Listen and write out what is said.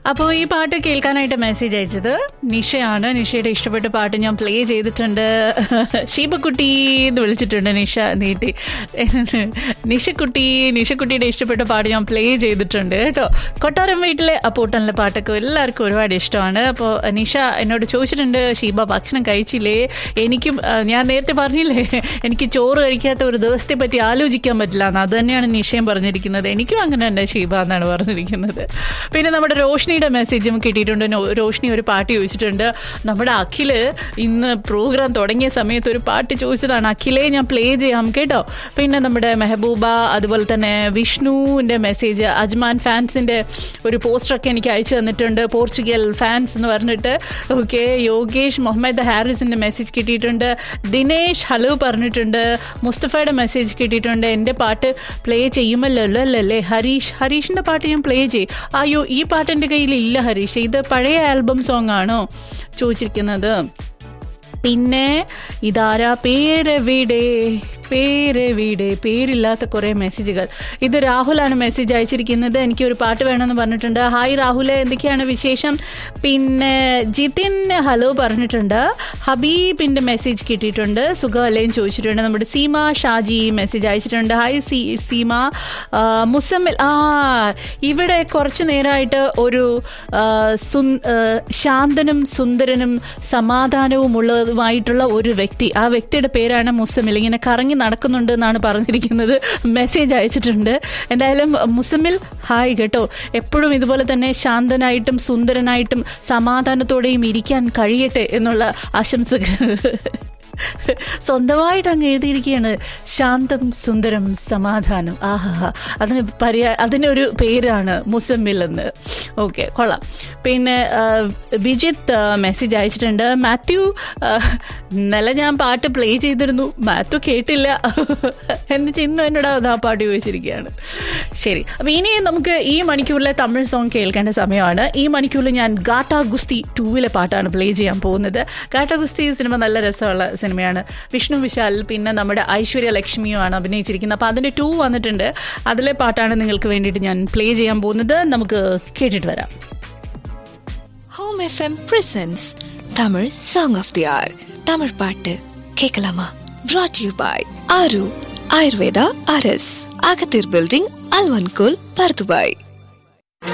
അപ്പോൾ ഈ പാട്ട് കേൾക്കാനായിട്ട് മെസ്സേജ് അയച്ചത് നിഷയാണ് നിഷയുടെ ഇഷ്ടപ്പെട്ട പാട്ട് ഞാൻ പ്ലേ ചെയ്തിട്ടുണ്ട് ഷീബക്കുട്ടി എന്ന് വിളിച്ചിട്ടുണ്ട് നിഷ നീട്ടി നിഷക്കുട്ടി നിഷക്കുട്ടിയുടെ ഇഷ്ടപ്പെട്ട പാട്ട് ഞാൻ പ്ലേ ചെയ്തിട്ടുണ്ട് കേട്ടോ കൊട്ടാരം വീട്ടിലെ അപ്പൂട്ടനിലെ പാട്ടൊക്കെ എല്ലാവർക്കും ഒരുപാട് ഇഷ്ടമാണ് അപ്പോൾ നിഷ എന്നോട് ചോദിച്ചിട്ടുണ്ട് ഷീബ ഭക്ഷണം കഴിച്ചില്ലേ എനിക്കും ആ, ഞാൻ നേരത്തെ പറഞ്ഞില്ലേ എനിക്ക് ചോറ് കഴിക്കാത്ത ഒരു ദിവസത്തെ പറ്റി ആലോചിക്കാൻ പറ്റില്ല എന്ന് അത് തന്നെയാണ് നിഷയും പറഞ്ഞിരിക്കുന്നത് എനിക്കും അങ്ങനെ തന്നെ ഷീബ എന്നാണ് പറഞ്ഞിരിക്കുന്നത് പിന്നെ നമ്മുടെ റോഷ്നിയുടെ മെസ്സേജും കിട്ടിയിട്ടുണ്ട് നോ- റോഷ്നി ഒരു പാട്ട് ചോദിച്ചിട്ടുണ്ട് നമ്മുടെ അഖില് ഇന്ന് പ്രോഗ്രാം തുടങ്ങിയ സമയത്ത് ഒരു പാട്ട് ചോദിച്ചതാണ് അഖിലേ ഞാൻ പ്ലേ ചെയ്യാം കേട്ടോ പിന്നെ നമ്മുടെ മെഹബൂബ അതുപോലെ തന്നെ വിഷ്ണുവിൻ്റെ മെസ്സേജ് അജ്മാൻ ഫാൻസിൻ്റെ ഒരു പോസ്റ്ററൊക്കെ എനിക്ക് അയച്ചു തന്നിട്ടുണ്ട് പോർച്ചുഗൽ ഫാൻസ് എന്ന് പറഞ്ഞിട്ട് ഓക്കെ യോഗേഷ് മുഹമ്മദ് ഹാരിസിൻ്റെ മെസ്സേജ് കിട്ടിയിട്ടുണ്ട് ദിനേഷ് ഹലോ പറഞ്ഞിട്ടുണ്ട് മുസ്തഫയുടെ മെസ്സേജ് കിട്ടിയിട്ടുണ്ട് എൻ്റെ പാട്ട് പ്ലേ ചെയ്യുമല്ലോ അല്ലല്ലേ ഹരീഷ് ഹരീഷിൻ്റെ പാട്ട് ഞാൻ പ്ലേ ചെയ്യും അയ്യോ ഈ പാട്ട് എൻ്റെ കയ്യിൽ ഇല്ല ഹരീഷ് ഇത് പഴയ ആൽബം സോങ് ആണോ ചോദിച്ചിരിക്കുന്നത് പിന്നെ ഇതാരാ പേരെവിടെ പേരെവിടെ പേരില്ലാത്ത കുറേ മെസ്സേജുകൾ ഇത് രാഹുലാണ് മെസ്സേജ് അയച്ചിരിക്കുന്നത് എനിക്ക് ഒരു പാട്ട് വേണമെന്ന് പറഞ്ഞിട്ടുണ്ട് ഹായ് രാഹുലെ എന്തൊക്കെയാണ് വിശേഷം പിന്നെ ജിതിൻ ഹലോ പറഞ്ഞിട്ടുണ്ട് ഹബീബിൻ്റെ മെസ്സേജ് കിട്ടിയിട്ടുണ്ട് സുഖമല്ലേയും ചോദിച്ചിട്ടുണ്ട് നമ്മുടെ സീമ ഷാജി മെസ്സേജ് അയച്ചിട്ടുണ്ട് ഹായ് സീ സീമ ആ, മുസമ്മിൽ ആ ഇവിടെ കുറച്ച് നേരമായിട്ട് ഒരു ആ, സുൻ- ആ, ശാന്തനും സുന്ദരനും സമാധാനവുമുള്ളതുമായിട്ടുള്ള ഒരു വ്യക്തി ആ വ്യക്തിയുടെ പേരാണ് മുസമ്മിൽ ഇങ്ങനെ കറങ്ങി നടക്കുന്നുണ്ട് എന്നാണ് പറഞ്ഞിരിക്കുന്നത് മെസ്സേജ് അയച്ചിട്ടുണ്ട് എന്തായാലും മുസമ്മിൽ ഹായ് കേട്ടോ എപ്പോഴും ഇതുപോലെ തന്നെ ശാന്തനായിട്ടും സുന്ദരനായിട്ടും സമാധാനത്തോടെയും ഇരിക്കാൻ കഴിയട്ടെ എന്നുള്ള ആശംസകൾ സ്വന്തമായിട്ട് അങ്ങ് എഴുതിയിരിക്കുകയാണ് ശാന്തം സുന്ദരം സമാധാനം ആഹാ അതിന് പര്യാ അതിനൊരു പേരാണ് മുസമ്മിൽ എന്ന് ഓക്കെ കൊള്ളാം പിന്നെ ആ, വിജിത്ത് മെസ്സേജ് അയച്ചിട്ടുണ്ട് മാത്യു ആ, ഇന്നലെ ഞാൻ പാട്ട് പ്ലേ ചെയ്തിരുന്നു മാത്യു കേട്ടില്ല എന്നിട്ട് ഇന്നും എന്നോട് അത് ആ പാട്ട് ചോദിച്ചിരിക്കുകയാണ് ശരി അപ്പം ഇനി നമുക്ക് ഈ മണിക്കൂറിലെ തമിഴ് സോങ് കേൾക്കേണ്ട സമയമാണ് ഈ മണിക്കൂറിൽ ഞാൻ ഗാട്ട ഗുസ്തി ടൂവിലെ പാട്ടാണ് പ്ലേ ചെയ്യാൻ പോകുന്നത് ഗാട്ട ഗുസ്തി സിനിമ നല്ല രസമുള്ള സിനിമയാണ് വിഷ്ണു വിശാൽ പിന്നെ നമ്മുടെ ഐശ്വര്യ ലക്ഷ്മിയുമാണ് അഭിനയിച്ചിരിക്കുന്നത് അപ്പോൾ അതിൻ്റെ ടൂ വന്നിട്ടുണ്ട് അതിലെ പാട്ടാണ് നിങ്ങൾക്ക് വേണ്ടിയിട്ട് ഞാൻ പ്ലേ ചെയ്യാൻ പോകുന്നത് നമുക്ക് കേട്ടിട്ട് വരാം home FM presents Tamil song of the hour Tamil பாட்டு கேட்கலாமா brought you by Aaru Ayurveda அரஸ் அகத்தீர் பில்டிங் அல்வன்கோல் பர்துபாய்